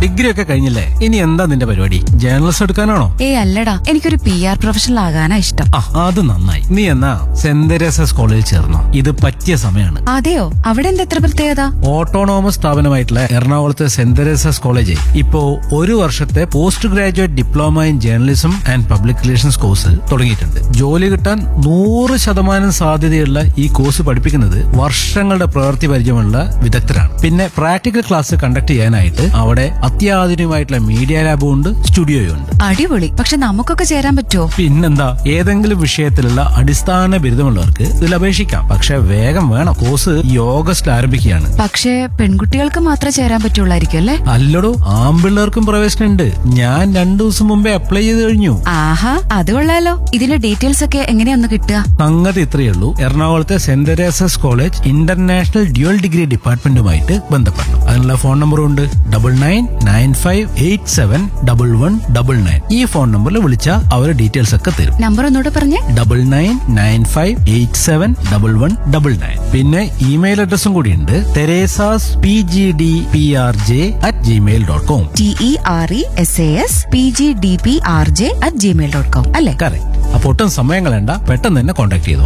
degree ഒക്കെ കഴിഞ്ഞില്ലേ ഇനി എന്താ നിന്റെ പരിപാടി ജേർണലിസ്റ്റ് എടുക്കാനാണോ ഏ അല്ലടാ എനിക്കൊരു പി ആർ പ്രൊഫഷണൽ ആകാനാ ഇഷ്ടം ആ അത് നന്നായി നീ എന്നാ സെന്റ് തെരേസസ് കോളേജിൽ ചേർന്നോ ഇത് പറ്റിയ സമയമാണ് അതെയോ അവിടെ എന്താ എത്ര പ്രത്യേകത ഓട്ടോണോമസ് സ്ഥാപനമായിട്ടുള്ള എറണാകുളത്തെ സെന്റ് തെരേസസ് കോളേജ് ഇപ്പോ ഒരു വർഷത്തെ post graduate diploma in journalism and public relations course തുടങ്ങിയിട്ടുണ്ട് ജോലി കിട്ടാൻ നൂറ് ശതമാനം സാധ്യതയുള്ള ഈ കോഴ്സ് പഠിപ്പിക്കുന്നത് വർഷങ്ങളുടെ പ്രവൃത്തി പരിചയമുള്ള വിദഗ്ധരാണ് പിന്നെ പ്രാക്ടിക്കൽ ക്ലാസ് കണ്ടക്ട് ചെയ്യാനായിട്ട് അവിടെ അത്യാധുനികമായിട്ടുള്ള മീഡിയ ലാബും ഉണ്ട് സ്റ്റുഡിയോയും ഉണ്ട് അടിപൊളി പക്ഷെ നമുക്കൊക്കെ ചേരാൻ പറ്റുമോ പിന്നെന്താ ഏതെങ്കിലും വിഷയത്തിലുള്ള അടിസ്ഥാന ബിരുദമുള്ളവർക്ക് ഇതിൽ അപേക്ഷിക്കാം പക്ഷെ വേഗം വേണം കോഴ്സ് ഈ ഓഗസ്റ്റ് ആരംഭിക്കുകയാണ് പക്ഷേ പെൺകുട്ടികൾക്ക് മാത്രമേ ചേരാൻ പറ്റുള്ളായിരിക്കും അല്ലേ അല്ലടോ ആമ്പിള്ളേർക്കും പ്രവേശനമുണ്ട് ഞാൻ രണ്ടു ദിവസം മുമ്പേ അപ്ലൈ ചെയ്ത് കഴിഞ്ഞു ആഹാ അത് കൊള്ളാലോ ഇതിന്റെ ഡീറ്റെയിൽസ് ഒക്കെ എങ്ങനെയൊന്ന് കിട്ടുക സംഗതി ഇത്രയേ ഉള്ളൂ എറണാകുളത്തെ saint Teresa's college international dual degree ഡിപ്പാർട്ട്മെന്റുമായിട്ട് ബന്ധപ്പെടണം അതിനുള്ള ഫോൺ നമ്പറും ഉണ്ട് double nine nine five eight seven double one double nine ഈ ഫോൺ നമ്പറിൽ വിളിച്ചാൽ അവർ ഡീറ്റെയിൽസ് ഒക്കെ തരും നമ്പർ ഒന്നുകൂടെ പറഞ്ഞേ double nine nine five eight seven double one double nine പിന്നെ ഇമെയിൽ അഡ്രസ്സും കൂടിയുണ്ട് teresas P G D P R J at gmail dot com T E R E S A S P G D P R J at gmail dot com അല്ലേ correct അപ്പൊ ഒട്ടും സമയം കളയണ്ട പെട്ടെന്ന് തന്നെ കോൺടാക്ട് ചെയ്തോ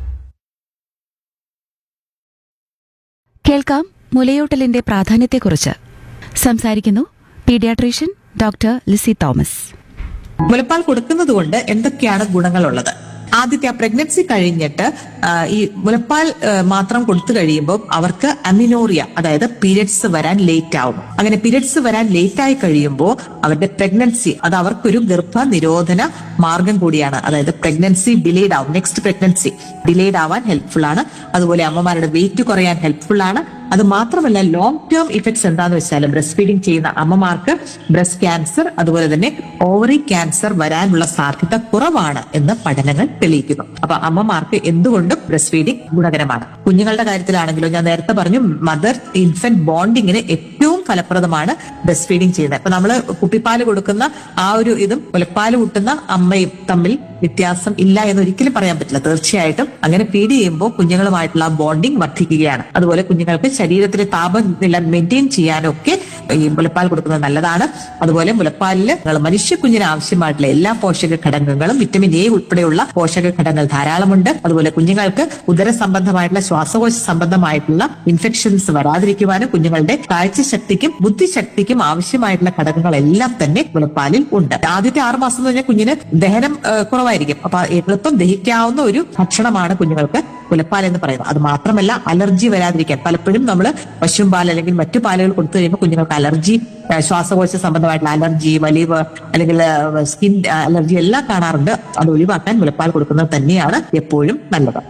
കേൾക്കാം മുലയൂട്ടലിന്റെ പ്രാധാന്യത്തെക്കുറിച്ച് സംസാരിക്കുന്നു പീഡിയാട്രീഷ്യൻ ഡോക്ടർ ലിസി തോമസ് മുലപ്പാൽ കൊടുക്കുന്നത് കൊണ്ട് എന്തൊക്കെയാണ് ഗുണങ്ങളുള്ളത് ആദ്യത്തെ ആ പ്രഗ്നൻസി കഴിഞ്ഞിട്ട് ആ, ഈ മുലപ്പാൽ ആ, മാത്രം കൊടുത്തു കഴിയുമ്പോൾ അവർക്ക് അമിനോറിയ അതായത് പീരിയഡ്സ് വരാൻ ലേറ്റ് ആവും അങ്ങനെ പീരിയഡ്സ് വരാൻ ലേറ്റ് ആയി കഴിയുമ്പോൾ അവരുടെ പ്രഗ്നൻസി അത് അവർക്കൊരു ഗർഭ നിരോധന മാർഗം കൂടിയാണ് അതായത് പ്രഗ്നൻസി ഡിലേഡ് ആവും നെക്സ്റ്റ് പ്രഗ്നൻസി ഡിലേഡ് ആവാൻ ഹെൽപ്ഫുൾ ആണ് അതുപോലെ അമ്മമാരുടെ വെയിറ്റ് കുറയാൻ ഹെൽപ്ഫുൾ ആണ് അത് മാത്രമല്ല ലോങ് ടേം ഇഫക്ട്സ് എന്താന്ന് വെച്ചാൽ ബ്രസ്റ്റ് ഫീഡിംഗ് ചെയ്യുന്ന അമ്മമാർക്ക് ബ്രസ്റ്റ് ക്യാൻസർ അതുപോലെ തന്നെ ഓവറി ക്യാൻസർ വരാനുള്ള സാധ്യത കുറവാണ് എന്ന് പഠനങ്ങൾ തെളിയിക്കുന്നു അപ്പൊ അമ്മമാർക്ക് എന്തുകൊണ്ടും ബ്രസ്റ്റ് ഫീഡിംഗ് ഗുണകരമാണ് കുഞ്ഞുങ്ങളുടെ കാര്യത്തിലാണെങ്കിലും ഞാൻ നേരത്തെ പറഞ്ഞു മദർ ഇൻഫന്റ് ബോണ്ടിങ്ങിന് ഏറ്റവും ഫലപ്രദമാണ് ബ്രസ്റ്റ് ഫീഡിംഗ് ചെയ്യുന്നത് ഇപ്പൊ നമ്മള് കുപ്പിപ്പാല് കൊടുക്കുന്ന ആ ഒരു ഇതും മുലപ്പാല് കൂട്ടുന്ന അമ്മയും തമ്മിൽ വ്യത്യാസം ഇല്ല എന്ന് ഒരിക്കലും പറയാൻ പറ്റില്ല തീർച്ചയായിട്ടും അങ്ങനെ ഫീഡ് ചെയ്യുമ്പോൾ കുഞ്ഞുങ്ങളുമായിട്ടുള്ള ബോണ്ടിങ് വർദ്ധിക്കുകയാണ് അതുപോലെ കുഞ്ഞുങ്ങൾക്ക് ശരീരത്തിലെ താപനില മെയിൻറ്റെയിൻ ചെയ്യാനൊക്കെ ഈ മുലപ്പാൽ കൊടുക്കുന്നത് നല്ലതാണ് അതുപോലെ മുലപ്പാലിൽ നിങ്ങൾ മനുഷ്യ കുഞ്ഞിന് ആവശ്യമായിട്ടുള്ള എല്ലാ പോഷക ഘടകങ്ങളും വിറ്റമിൻ എ ഉൾപ്പെടെയുള്ള പോഷക ഘടകങ്ങൾ ധാരാളമുണ്ട് അതുപോലെ കുഞ്ഞുങ്ങൾക്ക് ഉദര സംബന്ധമായിട്ടുള്ള ശ്വാസകോശ സംബന്ധമായിട്ടുള്ള ഇൻഫെക്ഷൻസ് വരാതിരിക്കുവാനും കുഞ്ഞുങ്ങളുടെ കാഴ്ചശക്തിക്കും ബുദ്ധിശക്തിക്കും ആവശ്യമായിട്ടുള്ള ഘടകങ്ങളെല്ലാം തന്നെ മുലപ്പാലിൽ ഉണ്ട് ആദ്യത്തെ ആറ് മാസം എന്ന് പറഞ്ഞാൽ കുഞ്ഞിന് ദഹനം ആ, കുറവായിരിക്കും അപ്പൊ എളുപ്പം ദഹിക്കാവുന്ന ഒരു ഭക്ഷണമാണ് കുഞ്ഞുങ്ങൾക്ക് മുലപ്പാൽ എന്ന് പറയുന്നത് അത് മാത്രമല്ല അലർജി വരാതിരിക്കാൻ പലപ്പോഴും നമ്മൾ പശുവും പാൽ അല്ലെങ്കിൽ മറ്റു പാലുകൾ കൊടുത്തു കഴിയുമ്പോൾ കുഞ്ഞുങ്ങൾക്ക് അലർജി ആ, ശ്വാസകോശ സംബന്ധമായിട്ടുള്ള അലർജി വലിവ് അല്ലെങ്കിൽ സ്കിൻ അലർജി എല്ലാം കാണാറുണ്ട് അത് ഒഴിവാക്കാൻ മുലപ്പാൽ കൊടുക്കുന്നത് തന്നെയാണ് എപ്പോഴും നല്ലത്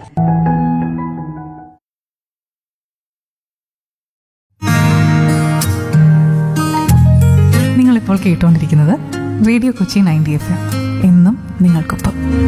നിങ്ങളിപ്പോൾ കേട്ടുകൊണ്ടിരിക്കുന്നത് radio Kochi ninety F M എന്നും നിങ്ങൾക്കൊപ്പം